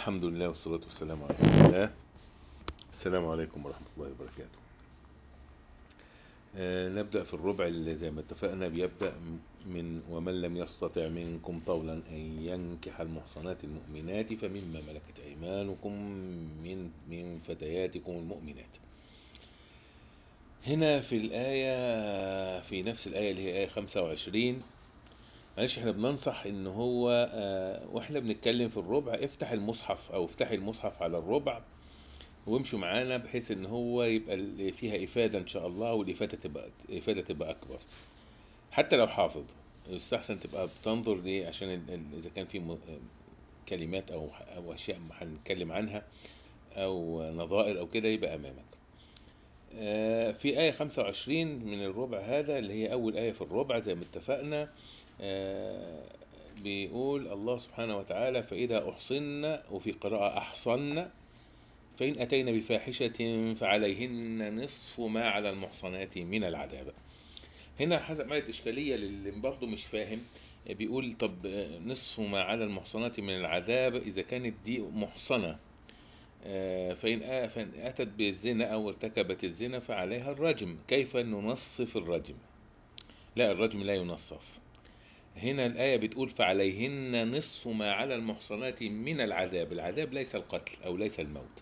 الحمد لله والصلاة والسلام على رسول الله السلام عليكم ورحمة الله وبركاته آه نبدأ في الربع اللي زي ما اتفقنا بيبدأ من ومن لم يستطع منكم طولا أن ينكح المحصنات المؤمنات فمما ملكت أيمانكم من من فتياتكم المؤمنات هنا في الآية في نفس الآية اللي هي آية 25 معلش احنا بننصح ان هو آه واحنا بنتكلم في الربع افتح المصحف او افتحي المصحف على الربع وامشوا معانا بحيث ان هو يبقى فيها افادة ان شاء الله والافادة تبقى الافادة تبقى اكبر حتى لو حافظ يستحسن تبقى بتنظر ليه عشان ال- ال- اذا كان في م- كلمات او او اشياء هنتكلم عنها او نظائر او كده يبقى امامك آه، في آية 25 من الربع هذا اللي هي أول آية في الربع زي ما اتفقنا آه، بيقول الله سبحانه وتعالى فإذا أحصن وفي قراءة أحصن فإن أتينا بفاحشة فعليهن نصف ما على المحصنات من العذاب هنا حسب ما إشكالية للي برضه مش فاهم بيقول طب آه، نصف ما على المحصنات من العذاب إذا كانت دي محصنة آه، فإن آ- فإن أتت بالزنا أو ارتكبت الزنا فعليها الرجم كيف ننصف الرجم لا الرجم لا ينصف هنا الآية بتقول فعليهن نصف ما على المحصنات من العذاب العذاب ليس القتل أو ليس الموت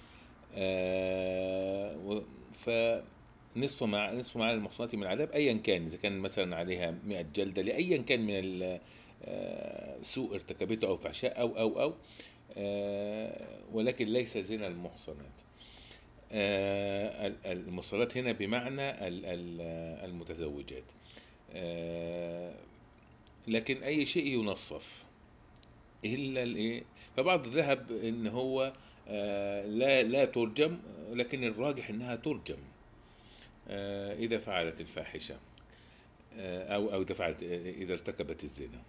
آه، و- فنصف مع نصف مع المحصنات من العذاب أيا كان إذا كان مثلا عليها 100 جلدة لأيا كان من ال- آه، سوء ارتكبته أو فحشاء أو أو أو آه، ولكن ليس زنا المحصنات آه، ال- المحصنات هنا بمعنى ال- ال- المتزوجات آه، لكن أي شيء ينصف إلا الإيه فبعض ذهب إن هو آه، لا لا ترجم لكن الراجح إنها ترجم آه، إذا فعلت الفاحشة آه، أو أو إذا فعلت إذا ارتكبت الزنا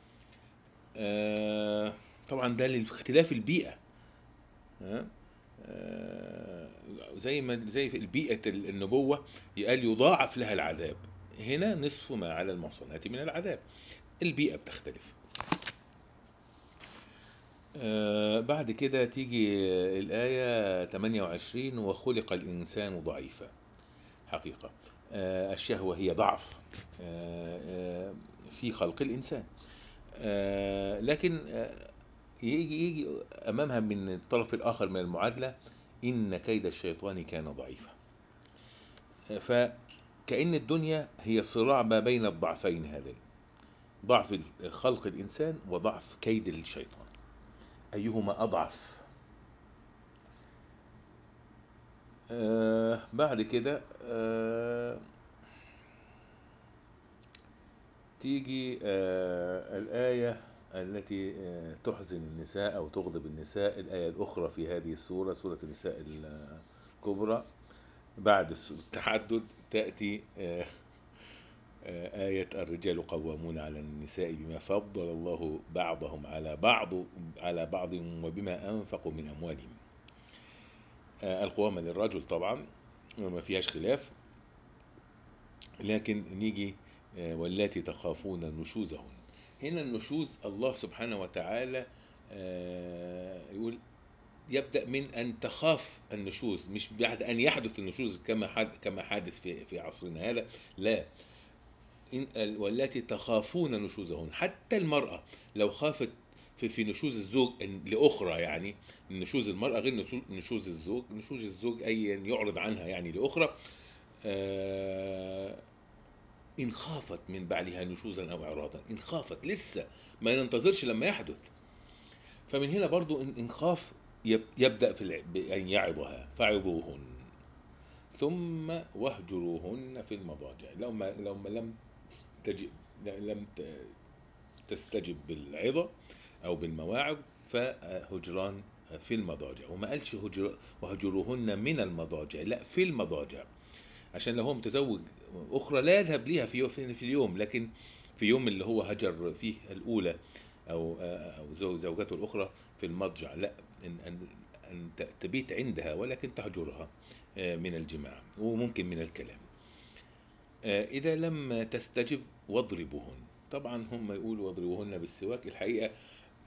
آه، طبعا ده لاختلاف البيئة ها؟ آه، زي ما زي في البيئة النبوة قال يضاعف لها العذاب هنا نصف ما على المحصنات من العذاب البيئة بتختلف آه، بعد كده تيجي الآية 28 وخلق الإنسان ضعيفا حقيقة آه، الشهوة هي ضعف آه، آه، في خلق الإنسان آه، لكن آه، يجي يجي أمامها من الطرف الآخر من المعادلة إن كيد الشيطان كان ضعيفا آه، فكأن الدنيا هي صراع ما بين الضعفين هذين ضعف خلق الإنسان وضعف كيد الشيطان أيهما أضعف آه بعد كده آه تيجي آه الآية التي آه تحزن النساء أو تغضب النساء الآية الأخرى في هذه السورة سورة النساء الكبرى بعد التحدد تأتي آه آه، آية الرجال قوامون على النساء بما فضل الله بعضهم على بعض على بعض وبما أنفقوا من أموالهم آه، القوامة للرجل طبعا وما فيهاش خلاف لكن نيجي آه، واللاتي تخافون نشوزهن هنا النشوز الله سبحانه وتعالى آه، يقول يبدأ من أن تخاف النشوز مش بعد أن يحدث النشوز كما حد كما حادث في في عصرنا هذا لا إن ال- والتي تخافون نشوزهن حتى المرأة لو خافت في, في نشوز الزوج إن- لأخرى يعني نشوز المرأة غير نشو- نشوز الزوج نشوز الزوج أي يعرض عنها يعني لأخرى آه، إن خافت من بعلها نشوزا أو إعراضا إن خافت لسه ما ننتظرش لما يحدث فمن هنا برضو إن إن خاف يب- يبدأ في الع- بأن يعظها فعظوهن ثم واهجروهن في المضاجع لو ما لو ما لم تجب لم ت- تستجب بالعظة أو بالمواعظ فهجران في المضاجع وما قالش هجر وهجروهن من المضاجع لا في المضاجع عشان لو هو متزوج أخرى لا يذهب ليها في يوم في اليوم لكن في يوم اللي هو هجر فيه الأولى أو أو زو- زوجته الأخرى في المضجع لا أن أن أن ت- تبيت عندها ولكن تهجرها آه، من الجماع وممكن من الكلام آه، إذا لم تستجب واضربوهن طبعا هم يقولوا واضربوهن بالسواك الحقيقة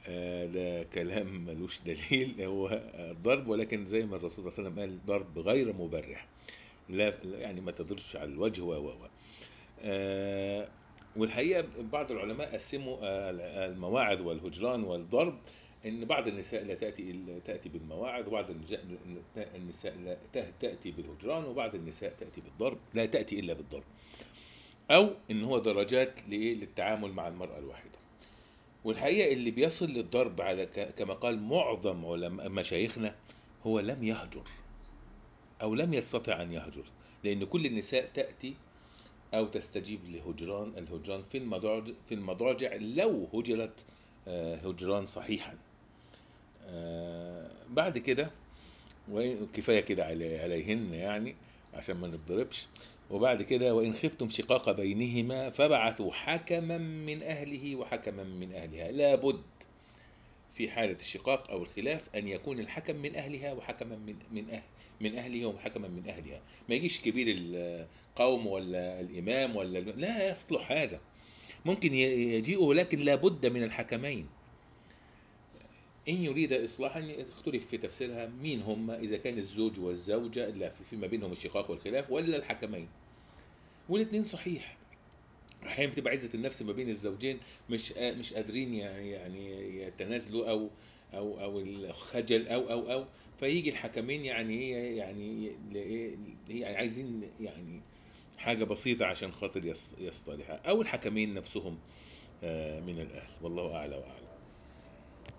آه، ده كلام ملوش دليل هو الضرب ولكن زي ما الرسول صلى الله عليه وسلم قال ضرب غير مبرح لا يعني ما تضربش على الوجه و و و آه، والحقيقه بعض العلماء قسموا آه، المواعظ والهجران والضرب ان بعض النساء لا تاتي إلا تاتي بالمواعظ وبعض النساء النساء لا ت- تاتي بالهجران وبعض النساء تاتي بالضرب لا تاتي الا بالضرب او ان هو درجات لإيه؟ للتعامل مع المراه الواحده والحقيقه اللي بيصل للضرب على ك- كما قال معظم علماء مشايخنا هو لم يهجر او لم يستطع ان يهجر لان كل النساء تاتي او تستجيب لهجران الهجران في المضاجع في المضاجع لو هجرت آه، هجران صحيحا آه، بعد كده وكفايه كده علي- عليهن يعني عشان ما نتضربش وبعد كده وان خفتم شقاق بينهما فبعثوا حكما من اهله وحكما من اهلها لابد في حالة الشقاق أو الخلاف أن يكون الحكم من أهلها وحكما من من أهل من أهله وحكما من أهلها ما يجيش كبير القوم ولا الإمام ولا لا يصلح هذا ممكن ي- يجيء لكن لابد من الحكمين إن يريد إصلاحا اختلف في تفسيرها مين هم إذا كان الزوج والزوجة لا في- فيما بينهم الشقاق والخلاف ولا الحكمين والاثنين صحيح احيانا بتبقى عزه النفس ما بين الزوجين مش قا- مش قادرين يعني يعني يتنازلوا او او او الخجل او او او فيجي الحكمين يعني ايه يعني ي- يعني عايزين يعني حاجه بسيطه عشان خاطر يص- يصطلحها او الحكمين نفسهم آه، من الاهل والله اعلى واعلم